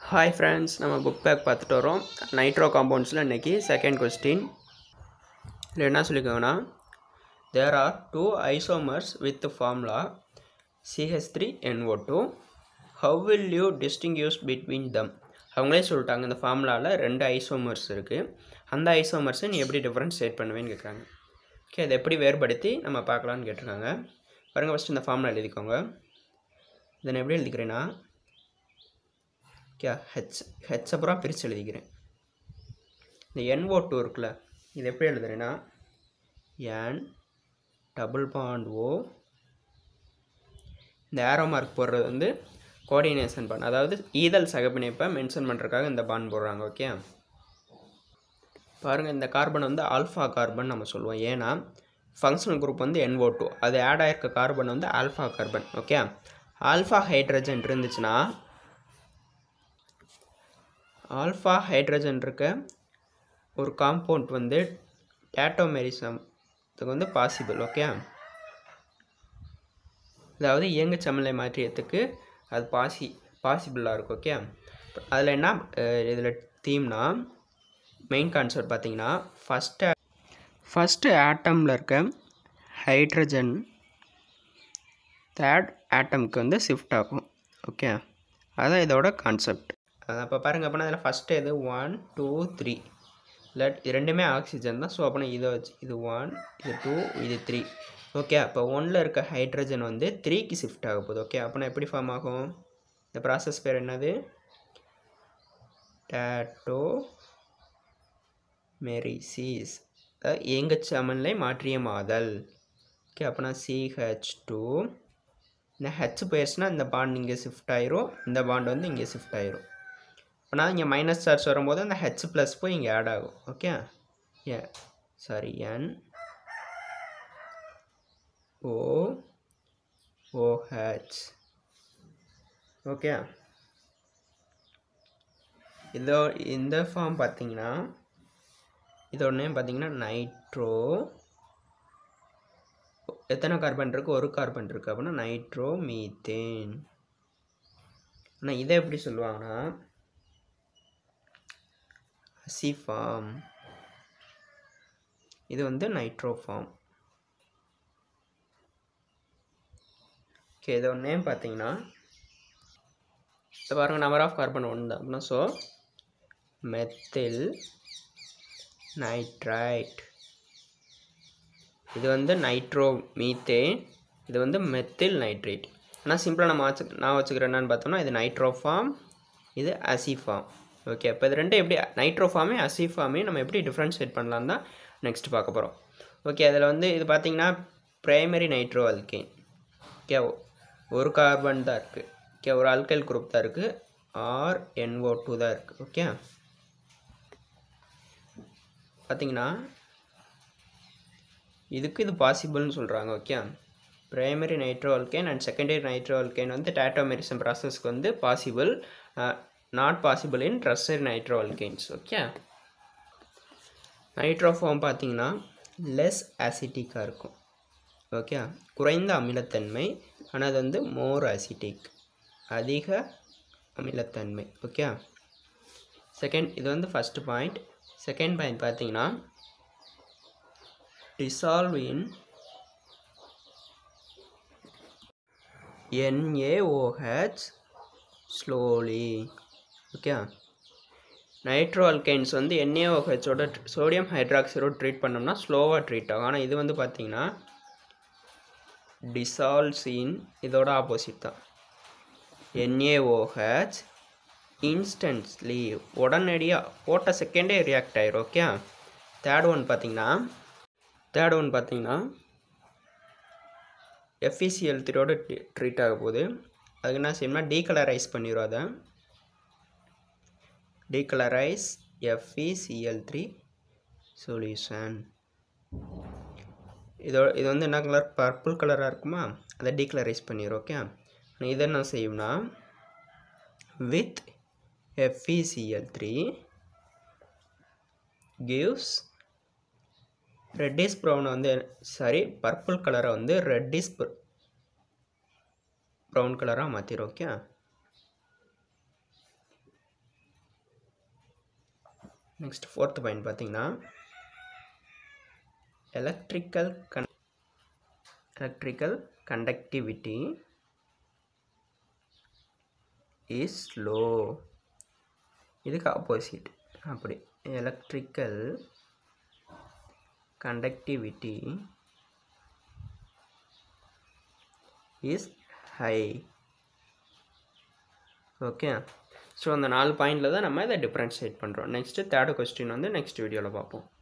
hi friends நம்ம book back பார்த்துட்டு வரோம் நைட்ரோ காம்பவுண்ட்ஸில் இன்றைக்கி செகண்ட் கொஸ்டின் இதில் என்ன சொல்லிக்கோங்கன்னா there are two isomers with formula CH three NO two how will you distinguish between them அவங்களே சொல்லிட்டாங்க இந்த ஃபார்முலாவில் ரெண்டு ஐசோமர்ஸ் இருக்குது அந்த ஐசோமர்ஸை நீ எப்படி டிஃப்ரென்ஷியேட் பண்ணுவேன்னு கேட்குறாங்க ஓகே அதை எப்படி வேறுபடுத்தி நம்ம பார்க்கலான்னு கேட்டிருக்காங்க பாருங்கள் ஃபஸ்ட்டு இந்த ஃபார்முலா எழுதிக்கோங்க இதை நான் எப்படி எழுதிக்கிறேன்னா ஓகே ஹெச் ஹெச் அப்புறம் பிரித்து எழுதிக்கிறேன் இந்த என்ஓ டூ இருக்குல்ல இது எப்படி எழுதுறேன்னா என் டபுள் பாண்ட் ஓ இந்த ஏரோ மார்க் போடுறது வந்து கோஆர்டினேஷன் பாண்ட் அதாவது ஈதல் சகப்பிணைப்பை மென்ஷன் பண்ணுறதுக்காக இந்த பாண்ட் போடுறாங்க ஓகே பாருங்கள் இந்த கார்பன் வந்து ஆல்ஃபா கார்பன் நம்ம சொல்லுவோம் ஏன்னா ஃபங்க்ஷனல் குரூப் வந்து NO2 டூ அது ஆட் ஆயிருக்க கார்பன் வந்து alpha carbon okay alpha hydrogen இருந்துச்சுன்னா ஆல்ஃபா ஹைட்ரஜன் இருக்க ஒரு காம்பவுண்ட் வந்து டேட்டோமெரிசம் இதுக்கு வந்து பாசிபிள் ஓகே அதாவது இயங்கு சமநிலை மாற்றியத்துக்கு அது பாசி பாசிபிளாக இருக்கும் ஓகே அதில் என்ன இதில் தீம்னா மெயின் கான்செப்ட் பார்த்தீங்கன்னா ஃபஸ்ட்டு ஃபஸ்ட்டு ஆட்டமில் இருக்க ஹைட்ரஜன் தேர்ட் ஆட்டம்க்கு வந்து ஷிஃப்ட் ஆகும் ஓகே அதான் இதோட கான்செப்ட் அப்போ பாருங்கள் அப்படின்னா இதில் ஃபஸ்ட்டு இது ஒன் டூ த்ரீ இல்லை இது ரெண்டுமே ஆக்சிஜன் தான் ஸோ அப்படின்னா இதை வச்சு இது ஒன் இது டூ இது த்ரீ ஓகே அப்போ ஒன்னில் இருக்க ஹைட்ரஜன் வந்து த்ரீக்கு ஷிஃப்ட் ஆக போகுது ஓகே அப்படின்னா எப்படி ஃபார்ம் ஆகும் இந்த ப்ராசஸ் பேர் என்னது டேட்டோ மெரிசிஸ் எங்க சமநிலை மாற்றிய மாதல் ஓகே அப்போனா சிஹெச் டூ இந்த ஹெச் போயிடுச்சுன்னா இந்த பாண்ட் இங்கே ஷிஃப்ட் ஆயிரும் இந்த பாண்ட் வந்து இங்கே ஷிஃப்ட் ஆயிரும் அப்போனா இங்கே மைனஸ் சார்ஜ் வரும்போது அந்த ஹெச் ப்ளஸ் போய் இங்கே ஆட் ஆகும் ஓகே ஏ sorry N O OH okay இதோ இந்த ஃபார்ம் பார்த்தீங்கன்னா இதோட நேம் பார்த்தீங்கன்னா நைட்ரோ எத்தனை கார்பன் இருக்குது ஒரு கார்பன் இருக்குது அப்படின்னா நைட்ரோ மீத்தேன் ஆனால் இதை எப்படி சொல்லுவாங்கன்னா அசி ஃபார்ம் இது வந்து நைட்ரோ ஃபார்ம் ஓகே இதோட நேம் பார்த்தீங்கன்னா இப்போ பாருங்கள் நம்பர் ஆஃப் கார்பன் ஒன்று தான் அப்படின்னா ஸோ மெத்தில் நைட்ரைட் இது வந்து நைட்ரோ மீத்தேன் இது வந்து மெத்தில் நைட்ரேட் ஆனால் சிம்பிளாக நம்ம வச்சு நான் வச்சுக்கிறேன் என்னன்னு பார்த்தோம்னா இது நைட்ரோ ஃபார்ம் இது அசி ஃபார்ம் ஓகே இப்போ இது ரெண்டும் எப்படி நைட்ரோ ஃபார்மே அசி ஃபார்மே நம்ம எப்படி டிஃப்ரென்ஷியேட் பண்ணலாம் தான் நெக்ஸ்ட் பார்க்க போகிறோம் ஓகே அதில் வந்து இது பார்த்திங்கன்னா ப்ரைமரி நைட்ரோ அல்கேன் ஓகே ஒரு கார்பன் தான் இருக்குது ஓகே ஒரு அல்கைல் குரூப் தான் இருக்குது ஆர் என்ஓ டூ தான் இருக்குது ஓகே பார்த்தீங்கன்னா இதுக்கு இது பாசிபிள்னு சொல்கிறாங்க okay primary nitro alkyne and secondary nitro alkyne வந்து டேட்டோமெரிசம் ப்ராசஸ்க்கு வந்து possible not possible in tertiary nitro alkynes okay nitro form பார்த்தீங்கன்னா லெஸ் ஆசிட்டிக்காக இருக்கும் ஓகே குறைந்த அமிலத்தன்மை ஆனால் அது வந்து மோர் ஆசிட்டிக் அதிக அமிலத்தன்மை ஓகே செகண்ட் இது வந்து ஃபஸ்ட்டு பாயிண்ட் செகண்ட் பாயிண்ட் பார்த்தீங்கன்னா dissolve in NaOH slowly okay nitro alkynes வந்து NaOHோட சோடியம் ஹைட்ராக்சைடோட ட்ரீட் பண்ணோம்னா ஸ்லோவாக ட்ரீட் ஆகும் ஆனால் இது வந்து பார்த்தீங்கன்னா டிசால்வ்ஸ் இன் இதோட ஆப்போசிட் தான் NaOH இன்ஸ்டன்ட்லி உடனடியாக போட்ட செகண்டே ரியாக்ட் ஆயிரும் ஓகே தேர்ட் ஒன் பார்த்தீங்கன்னா தேர்ட் ஒன் பார்த்தீங்கன்னா எஃப்இசிஎல் த்ரீயோட ட்ரீட் ஆக போகுது அதுக்கு என்ன செய்யணும்னா டீகலரைஸ் பண்ணிடும் அதை டீகலரைஸ் எஃப்இசிஎல் த்ரீ சொல்யூஷன் இதோ இது வந்து என்ன கலர் பர்பிள் கலராக இருக்குமா அதை டீகலரைஸ் பண்ணிடும் ஓகே இதை என்ன செய்யும்னா வித் FeCl3 gives ரெட்டிஸ் ப்ரௌனை வந்து சாரி பர்பிள் கலரை வந்து ரெட்டிஸ் ப்ரௌன் கலராக மாற்றிடும் ஓகே நெக்ஸ்ட் ஃபோர்த் பாயிண்ட் பார்த்தீங்கன்னா electrical con electrical conductivity is low இதுக்கு ஆப்போசிட் அப்படி electrical conductivity is high okay so அந்த நாலு பாயிண்டில் தான் நம்ம இதை டிஃப்ரென்ஷியேட் பண்ணுறோம் நெக்ஸ்ட்டு தேர்டு கொஸ்டின் வந்து நெக்ஸ்ட் வீடியோவில் பார்ப்போம்